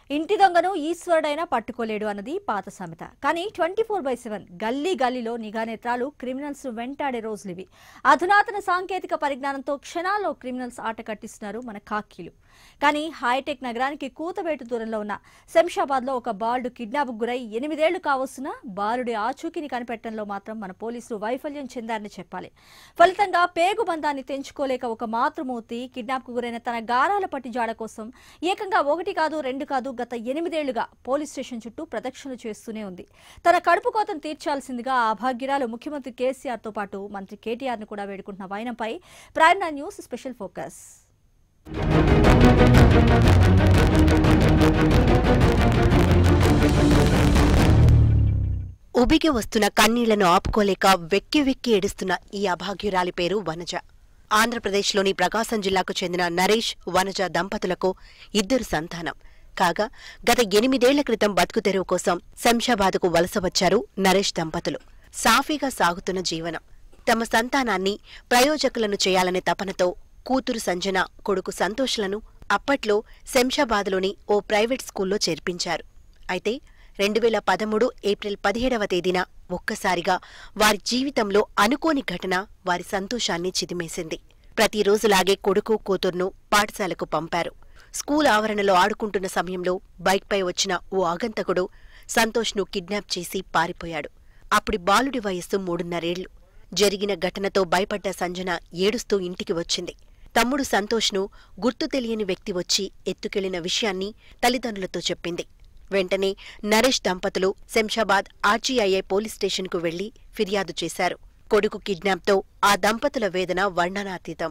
ఇంటి దొంగను ఈశ్వరుడైనా పట్టుకోలేడు అన్నది పాత సామెత కానీ ట్వంటీ ఫోర్ బై సెవెన్ గల్లీ గల్లీలో నిఘా నేత్రాలు క్రిమినల్స్ వెంటాడే రోజులు ఇవి అధునాతన సాంకేతిక పరిజ్ఞానంతో క్షణాల్లో క్రిమినల్స్ ఆట కట్టిస్తున్నారు మన కాకీలు కానీ హైటెక్ నగరానికి కూతవేటు దూరంలో ఉన్న శంషాబాద్ లో ఒక బాలుడు కిడ్నాప్ గురై ఎనిమిదేళ్లు కావస్తున్నా బాలుడి ఆచూకీని కనిపెట్టడంలో మాత్రం మన పోలీసులు వైఫల్యం చెందారని చెప్పాలి ఫలితంగా పేగు బంధాన్ని తెంచుకోలేక ఒక మాతృమూర్తి కిడ్నాప్ కు గురైన తన గారాల పట్టి జాడ కోసం ఏకంగా ఒకటి కాదు రెండు కాదు గత ఎనిమిదేళ్లుగా పోలీస్ స్టేషన్ చుట్టూ ప్రదక్షిణలు చేస్తూనే ఉంది తన కడుపు కోతను తీర్చాల్సిందిగా ఆ అభాగ్యురాలు ముఖ్యమంత్రి కేసీఆర్ తో పాటు మంత్రి కేటీఆర్ ను కూడా వేడుకుంటున్న వైనంపై ప్రైమ్ న్యూస్ స్పెషల్ ఫోకస్ ఉబికి వస్తున్న కన్నీళ్లను ఆపుకోలేక వెక్కి వెక్కి ఏడుస్తున్న ఈ అభాగ్యురాలి పేరు వనజ ఆంధ్రప్రదేశ్లోని ప్రకాశం జిల్లాకు చెందిన నరేష్ వనజ దంపతులకు ఇద్దరు సంతానం కాగా గత ఎనిమిదేళ్ల క్రితం బతుకు తెరువు కోసం శంషాబాద్కు వలస వచ్చారు నరేష్ దంపతులు సాఫీగా సాగుతున్న జీవనం తమ సంతానాన్ని ప్రయోజకులను చేయాలనే తపనతో కూతురు సంజన కొడుకు సంతోష్లను అప్పట్లో శంషాబాద్లోని ఓ ప్రైవేట్ స్కూల్లో చేర్పించారు అయితే రెండు వేల పదమూడు ఏప్రిల్ పదిహేడవ తేదీన ఒక్కసారిగా వారి జీవితంలో అనుకోని ఘటన వారి సంతోషాన్ని చిదిమేసింది ప్రతిరోజులాగే కొడుకు కూతుర్ను పాఠశాలకు పంపారు స్కూల్ ఆవరణలో ఆడుకుంటున్న సమయంలో బైక్పై వచ్చిన ఓ ఆగంతకుడు సంతోష్ను కిడ్నాప్ చేసి పారిపోయాడు అప్పుడు బాలుడి వయస్సు మూడున్నరేళ్లు జరిగిన ఘటనతో భయపడ్డ సంజన ఏడుస్తూ ఇంటికి వచ్చింది తమ్ముడు సంతోష్ను గుర్తు తెలియని వ్యక్తి వచ్చి ఎత్తుకెళ్లిన విషయాన్ని తల్లిదండ్రులతో చెప్పింది వెంటనే నరేష్ దంపతులు శంషాబాద్ ఆర్జీఐఏ పోలీస్ స్టేషన్కు వెళ్లి ఫిర్యాదు చేశారు కొడుకు కిడ్నాప్తో ఆ దంపతుల వేదన వర్ణనాతీతం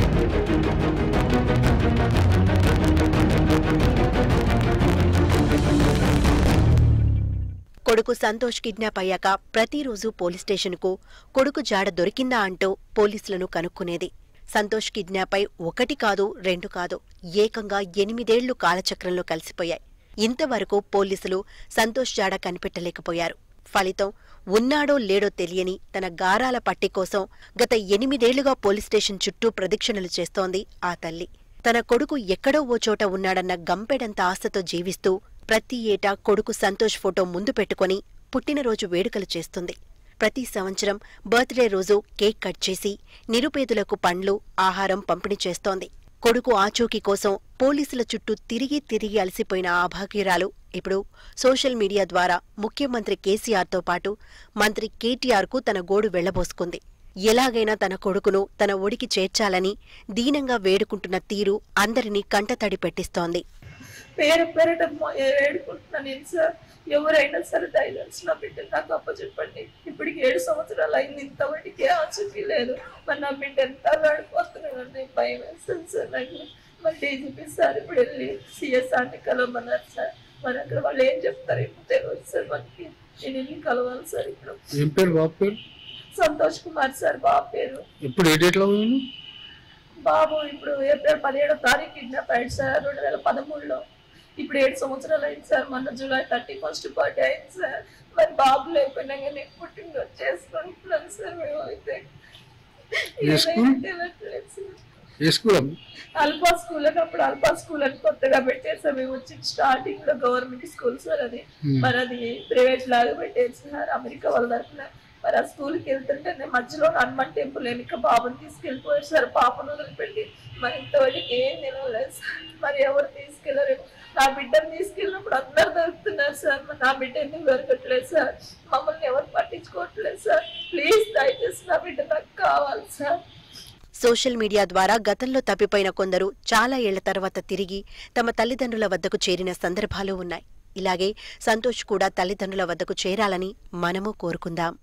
కొడుకు సంతోష్ కిడ్నాప్ అయ్యాక ప్రతిరోజు పోలీస్ స్టేషన్కు కొడుకు జాడ దొరికిందా అంటూ పోలీసులను కనుక్కునేది సంతోష్ కిడ్నాప్ అయి ఒకటి కాదు రెండు కాదు ఏకంగా ఎనిమిదేళ్లు కాలచక్రంలో కలిసిపోయాయి ఇంతవరకు పోలీసులు సంతోష్ జాడ కనిపెట్టలేకపోయారు ఫలితం ఉన్నాడో లేడో తెలియని తన గారాల పట్టి కోసం గత ఎనిమిదేళ్లుగా పోలీస్ స్టేషన్ చుట్టూ ప్రదక్షిణలు చేస్తోంది ఆ తల్లి తన కొడుకు ఎక్కడో ఓ చోట ఉన్నాడన్న గంపెడంత ఆశతో జీవిస్తూ ప్రతి ఏటా కొడుకు సంతోష్ ఫోటో ముందు పెట్టుకుని పుట్టినరోజు వేడుకలు చేస్తుంది ప్రతి సంవత్సరం బర్త్డే రోజు కేక్ కట్ చేసి నిరుపేదలకు పండ్లు ఆహారం పంపిణీ చేస్తోంది కొడుకు ఆచూకీ కోసం పోలీసుల చుట్టూ తిరిగి తిరిగి అలసిపోయిన ఆ భాగ్యురాలు ఇప్పుడు సోషల్ మీడియా ద్వారా ముఖ్యమంత్రి కేసీఆర్తో పాటు మంత్రి కేటీఆర్కు తన గోడు వెళ్లబోసుకుంది ఎలాగైనా తన కొడుకును తన ఒడికి చేర్చాలని దీనంగా వేడుకుంటున్న తీరు అందరినీ కంటతడి పెట్టిస్తోంది పేరు పేరట వేడుకుంటున్నా నేను సార్ ఎవరైనా సరే దయచేసి నా బిడ్డ నాకు అప్పచెప్పండి ఇప్పటికి ఏడు సంవత్సరాలు అయింది ఇంతవరకు ఆచూకీ లేదు మరి నా బిడ్డ ఎంత ఆడిపోతున్నాడండి భయం వేస్తుంది సార్ నాకు మరి డీజీపీ సార్ ఇప్పుడు వెళ్ళి సిఎస్ఆర్ని కలవమన్నారు సార్ మరి అక్కడ వాళ్ళు ఏం చెప్తారు ఇప్పుడు తెలియదు సార్ మనకి నేను వెళ్ళి కలవాలి సార్ ఇప్పుడు ఏం పేరు బాబు పేరు సంతోష్ కుమార్ సార్ బాబు పేరు ఎప్పుడు ఏ డేట్లో పోయాను బాబు ఇప్పుడు ఏప్రిల్ పదిహేడో తారీఖు కిడ్నాప్ అయ్యాడు సార్ రెండు వేల పదమూడులో ఇప్పుడు ఏడు సంవత్సరాలు అయింది సార్ మొన్న జూలై థర్టీ ఫస్ట్ బర్త్డే అయింది సార్ మరి బాబు లేకపోయినా కానీ పుట్టినరోజు చేసుకుంటున్నాను సార్ మేము అయితే ఏ స్కూల్? ఏదైనా తెలియట్లేదు సార్. ఏ స్కూల్ అమ్మ అల్పా స్కూల్ అని అప్పుడు అల్పా స్కూల్ అని కొత్తగా పెట్టారు సార్ మేము వచ్చి స్టార్టింగ్ లో గవర్నమెంట్ స్కూల్ సార్ అది Hmm. మరి అది ప్రైవేట్ లాగా పెట్టారు సార్ అమెరికా వాళ్ళ తరఫున మరి ఆ స్కూల్కి వెళ్తుంటే మధ్యలో హనుమాన్ టెంపుల్ వెనుక బాబుని తీసుకెళ్ళిపోయారు సార్ పాపను వదిలిపెట్టి మరి ఇంతవరకు ఏం నిలవలేదు సార్ మరి ఎవరు తీసుకెళ్ళరు నా బిడ్డను తీసుకెళ్ళినప్పుడు అందరు దొరుకుతున్నారు సార్ మరి నా బిడ్డ ఎందుకు దొరకట్లేదు సార్ మమ్మల్ని ఎవరు పట్టించుకోవట్లేదు సార్ ప్లీజ్ దయచేసి నా బిడ్డ నాకు కావాలి సార్ సోషల్ మీడియా ద్వారా గతంలో తప్పిపోయిన కొందరు చాలా ఏళ్ల తర్వాత తిరిగి తమ తల్లిదండ్రుల వద్దకు చేరిన సందర్భాలు ఉన్నాయి ఇలాగే సంతోష్ కూడా తల్లిదండ్రుల వద్దకు చేరాలని మనము కోరుకుందాం